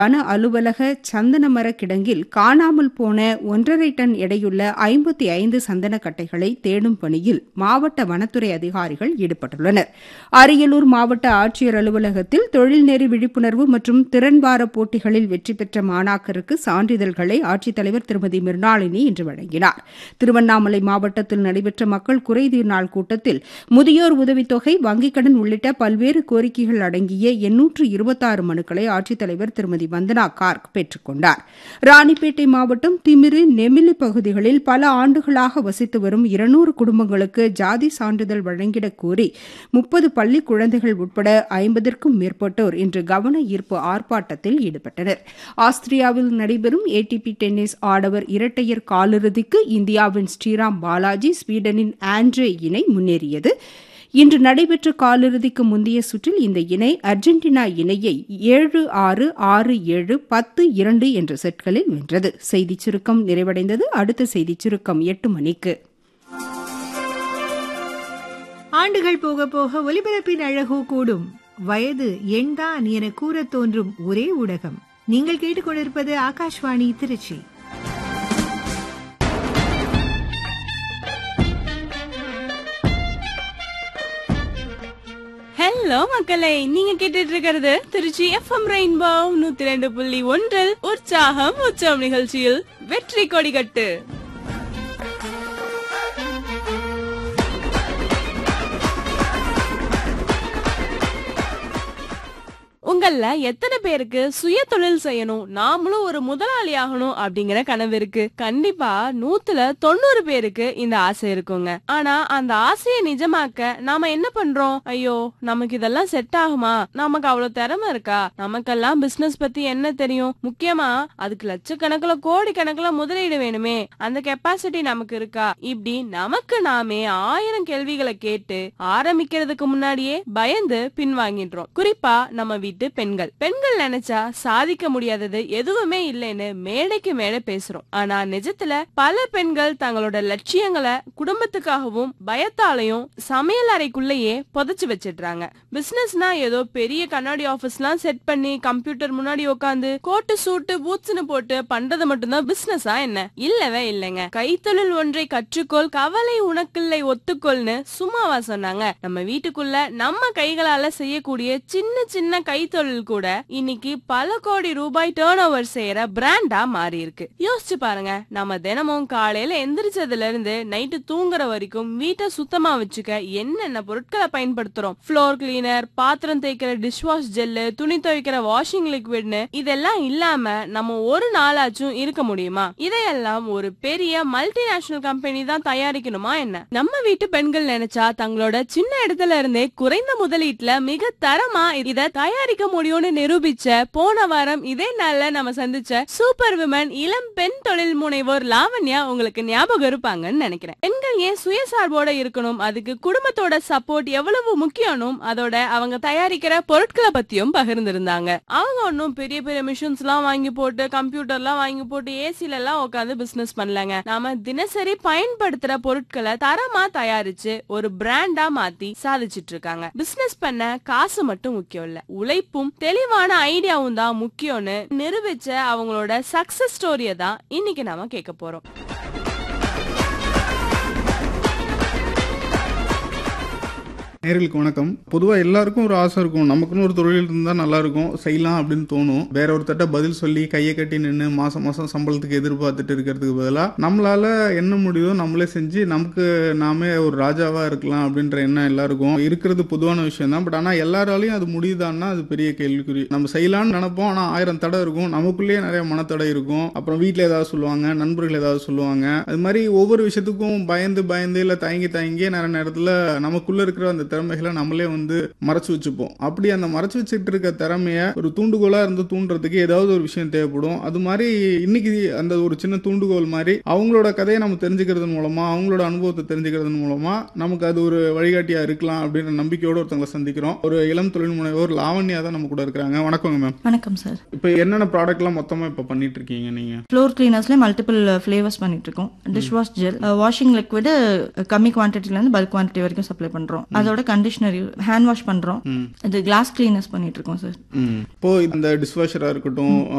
வன அலுவலக சந்தனமர கிடங்கில் காணாமல் போன ஒன்றரை டன் எடையுள்ள ஐம்பத்தி ஐந்து சந்தனக்கட்டைகளை தேடும் பணியில் மாவட்ட வனத்துறை அதிகாரிகள் ஈடுபட்டுள்ளனர் அரியலூர் மாவட்ட ஆட்சியர் அலுவலகத்தில் தொழில்நெறி விழிப்புணர்வு மற்றும் திறன்வார போட்டிகளில் வெற்றி பெற்ற மாணாக்கருக்கு சான்றிதழ்களை ஆட்சித்தலைவர் திருமதி மிர்னாளினி இன்று வழங்கினார் திருவண்ணாமலை மாவட்டத்தில் நடைபெற்ற மக்கள் குறைதீர் நாள் கூட்டத்தில் முதியோர் உதவித்தொகை வங்கிக் கடன் உள்ளிட்ட பல்வேறு கோரிக்கைகள் அடங்கிய எண்ணூற்று இருபத்தாறு மனுக்களை ஆட்சித்தலைவர் திருமதி வந்தனா கார்க் பெற்றுக் கொண்டார் ராணிப்பேட்டை மாவட்டம் திமிரு நெமிலி பகுதிகளில் பல ஆண்டுகளாக வசித்து வரும் இருநூறு குடும்பங்களுக்கு ஜாதி சான்றிதழ் வழங்கிடக் கோரி முப்பது பள்ளி குழந்தைகள் உட்பட ஐம்பதற்கும் மேற்பட்டோர் இன்று கவன ஈர்ப்பு ஆர்ப்பாட்டத்தில் ஈடுபட்டனர் ஆஸ்திரியாவில் நடைபெறும் ஏடிபி டென்னிஸ் ஆடவர் இரட்டையர் காலிறுதிக்கு இந்தியாவின் ஸ்ரீராம் பாலாஜி ஸ்வீடனின் ஆண்ட்ரே இணை முன்னேறியது இன்று நடைபெற்ற காலிறுதிக்கு முந்தைய சுற்றில் இந்த இணை அர்ஜென்டினா இணையை ஏழு ஆறு ஆறு ஏழு பத்து இரண்டு என்ற செட்களில் வென்றது செய்திச் சுருக்கம் நிறைவடைந்தது அடுத்த செய்திச் சுருக்கம் எட்டு மணிக்கு ஆண்டுகள் போக போக ஒலிபரப்பின் அழகோ கூடும் வயது எண்தான் என கூறத் தோன்றும் ஒரே ஊடகம் நீங்கள் கேட்டுக்கொண்டிருப்பது ஆகாஷ்வாணி திருச்சி ஹலோ மக்களே நீங்க கேட்டுட்டு இருக்கிறது திருச்சி எஃப்எம் ரெயின்போ நூத்தி ரெண்டு புள்ளி ஒன்றில் உற்சாகம் உற்சவம் நிகழ்ச்சியில் வெற்றி கொடிகட்டு உங்கள எத்தனை பேருக்கு சுய தொழில் செய்யணும் நாமளும் ஒரு முதலாளி ஆகணும் அப்படிங்கிற கனவு இருக்கு கண்டிப்பா நூத்துல தொண்ணூறு பேருக்கு இந்த ஆசை இருக்குங்க ஆனா அந்த ஆசையை நிஜமாக்க நாம என்ன பண்றோம் ஐயோ நமக்கு இதெல்லாம் செட் ஆகுமா நமக்கு அவ்வளவு திறமை இருக்கா நமக்கெல்லாம் பிசினஸ் பத்தி என்ன தெரியும் முக்கியமா அதுக்கு லட்சக்கணக்கில் கோடி கணக்குல முதலீடு வேணுமே அந்த கெப்பாசிட்டி நமக்கு இருக்கா இப்படி நமக்கு நாமே ஆயிரம் கேள்விகளை கேட்டு ஆரம்பிக்கிறதுக்கு முன்னாடியே பயந்து பின்வாங்கிடுறோம் குறிப்பா நம்ம வீட்டு பெண்கள் பெண்கள் நினைச்சா சாதிக்க முடியாதது எதுவுமே இல்லைன்னு மேடைக்கு மேடை பேசுறோம் ஆனா நிஜத்துல பல பெண்கள் தங்களோட லட்சியங்களை குடும்பத்துக்காகவும் பயத்தாலையும் சமையல் அறைக்குள்ளேயே புதைச்சு வச்சிடுறாங்க பிசினஸ்னா ஏதோ பெரிய கண்ணாடி ஆபீஸ்லாம் செட் பண்ணி கம்ப்யூட்டர் முன்னாடி உட்காந்து கோட்டு சூட்டு பூட்ஸ்னு போட்டு பண்றது மட்டும்தான் பிசினஸா என்ன இல்லவே இல்லைங்க கைத்தொழில் ஒன்றை கற்றுக்கொள் கவலை உனக்கில்லை ஒத்துக்கொள்னு சும்மாவா சொன்னாங்க நம்ம வீட்டுக்குள்ள நம்ம கைகளால செய்யக்கூடிய சின்ன சின்ன கைத்தொழில் கூட இன்னைக்கு பல கோடி ரூபாய் டேர்ன் ஓவர் செய்யற பிராண்டா மாறி இருக்கு யோசிச்சு பாருங்க நம்ம தினமும் காலையில எந்திரிச்சதுல இருந்து நைட்டு தூங்குற வரைக்கும் வீட்டை சுத்தமா வச்சுக்க என்னென்ன பொருட்களை பயன்படுத்துறோம் ஃப்ளோர் கிளீனர் பாத்திரம் தேய்க்கிற டிஷ்வாஷ் ஜெல்லு துணி துவைக்கிற வாஷிங் லிக்விட்னு இதெல்லாம் இல்லாம நம்ம ஒரு நாளாச்சும் இருக்க முடியுமா இதையெல்லாம் ஒரு பெரிய மல்டிநேஷனல் கம்பெனி தான் தயாரிக்கணுமா என்ன நம்ம வீட்டு பெண்கள் நினைச்சா தங்களோட சின்ன இடத்துல இருந்தே குறைந்த முதலீட்டுல மிக தரமா இத தயாரிக்க முடியும்னு நிரூபிச்ச போன வாரம் இதே நாள்ல நம்ம சந்திச்ச சூப்பர் விமன் இளம் பெண் தொழில் முனைவோர் லாவண்யா உங்களுக்கு ஞாபகம் இருப்பாங்கன்னு நினைக்கிறேன் பெண்கள் ஏன் சுயசார்போட இருக்கணும் அதுக்கு குடும்பத்தோட சப்போர்ட் எவ்வளவு முக்கியம்னும் அதோட அவங்க தயாரிக்கிற பொருட்களை பத்தியும் பகிர்ந்திருந்தாங்க அவங்க ஒன்னும் பெரிய பெரிய மிஷின்ஸ் எல்லாம் வாங்கி போட்டு கம்ப்யூட்டர் எல்லாம் வாங்கி போட்டு ஏசில எல்லாம் உட்காந்து பிசினஸ் பண்ணலங்க நாம தினசரி பயன்படுத்துற பொருட்களை தரமா தயாரிச்சு ஒரு பிராண்டா மாத்தி சாதிச்சிட்டு இருக்காங்க பிசினஸ் பண்ண காசு மட்டும் முக்கியம் இல்ல உழைப்பும் தெளிவான ஐடியாவும் தான் முக்கியம்னு நிரூபிச்ச அவங்களோட சக்சஸ் ஸ்டோரிய தான் இன்னைக்கு நாம கேட்க போறோம் நேர்களுக்கு வணக்கம் பொதுவாக எல்லாருக்கும் ஒரு ஆசை இருக்கும் நமக்குன்னு ஒரு தொழில் இருந்தால் நல்லா இருக்கும் செய்யலாம் அப்படின்னு தோணும் வேற ஒருத்தட்ட பதில் சொல்லி கையை கட்டி நின்று மாசம் மாசம் சம்பளத்துக்கு எதிர்பார்த்துட்டு இருக்கிறதுக்கு பதிலாக நம்மளால என்ன முடியுதோ நம்மளே செஞ்சு நமக்கு நாமே ஒரு ராஜாவா இருக்கலாம் அப்படின்ற எண்ணம் எல்லாருக்கும் இருக்கிறது பொதுவான விஷயம் தான் பட் ஆனால் எல்லாராலையும் அது முடியுதான்னா அது பெரிய கேள்விக்குறி நம்ம செய்யலாம்னு நினைப்போம் ஆனால் ஆயிரம் தடை இருக்கும் நமக்குள்ளேயே நிறைய மனத்தடை இருக்கும் அப்புறம் வீட்டில் ஏதாவது சொல்லுவாங்க நண்பர்கள் ஏதாவது சொல்லுவாங்க அது மாதிரி ஒவ்வொரு விஷயத்துக்கும் பயந்து பயந்து இல்லை தயங்கி தயங்கி நிறைய நேரத்தில் நமக்குள்ள இருக்கிற அந்த திறமைகளை நம்மளே வந்து மறைச்சு வச்சுப்போம் அப்படி அந்த மறைச்சு வச்சுட்டு இருக்க திறமைய ஒரு தூண்டுகோலா இருந்து தூண்டுறதுக்கு ஏதாவது ஒரு விஷயம் தேவைப்படும் அது மாதிரி இன்னைக்கு அந்த ஒரு சின்ன தூண்டுகோல் மாதிரி அவங்களோட கதையை நம்ம தெரிஞ்சுக்கிறது மூலமா அவங்களோட அனுபவத்தை தெரிஞ்சுக்கிறது மூலமா நமக்கு அது ஒரு வழிகாட்டியா இருக்கலாம் அப்படின்ற நம்பிக்கையோட ஒருத்தவங்களை சந்திக்கிறோம் ஒரு இளம் தொழில் முனைவோர் லாவண்யா தான் நம்ம கூட இருக்கிறாங்க வணக்கங்க மேம் வணக்கம் சார் இப்போ என்னென்ன ப்ராடக்ட்லாம் மொத்தமா இப்போ பண்ணிட்டு இருக்கீங்க நீங்க ஃப்ளோர் கிளீனர்ஸ்ல மல்டிபிள் ஃப்ளேவர்ஸ் பண்ணிட்டு இருக்கோம் dish wash gel washing liquid கம்மி குவான்டிட்டில இருந்து பல்க் குவான்டிட்டி வரைக்கும் சப்ளை பண்றோம் அதோட கூட கண்டிஷனர் ஹேண்ட் வாஷ் பண்றோம் இது கிளாஸ் கிளீனர்ஸ் பண்ணிட்டு இருக்கோம் சார் ம். இப்போ இந்த டிஷ்வாஷரா இருக்கட்டும்